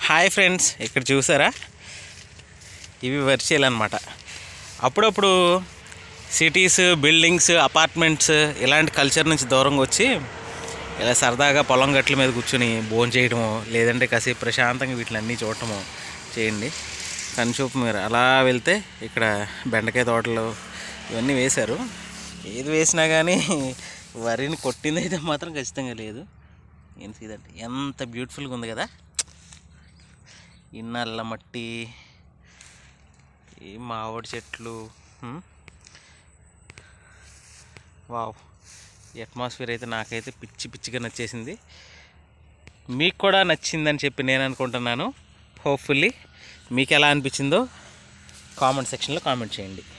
Hi friends ఇక్కడ చూసారా ఇవి వర్షాలు అనమాట అప్పుడప్పుడు సిటీస్ బిల్డింగ్స్ అపార్ట్మెంట్స్ ఇలాంటి కల్చర్ నుంచి దూరంగా వచ్చి ఇలా సరదాగా పొలం గట్ల మీద కూర్చొని భోజనం చేయడము లేదంటే కాసేపు ప్రశాంతంగా వీటిని అన్నీ చూడటము చేయండి కనుచూపు మీరు అలా వెళ్తే ఇక్కడ బెండకాయ తోటలు ఇవన్నీ వేశారు ఏది వేసినా కానీ వరిని కొట్టింది అయితే మాత్రం ఖచ్చితంగా లేదు ఏంటి ఇదంటే ఎంత బ్యూటిఫుల్గా ఉంది కదా ఇన్నల్ల మట్టి ఈ మామిడి చెట్లు హ్మ్. వావ్ ఈ అట్మాస్ఫియర్ అయితే నాకైతే పిచ్చి పిచ్చిగా నచ్చేసింది మీకు కూడా నచ్చిందని చెప్పి నేను అనుకుంటున్నాను హోప్ఫుల్లీ మీకు ఎలా అనిపించిందో కామెంట్ సెక్షన్లో కామెంట్ చేయండి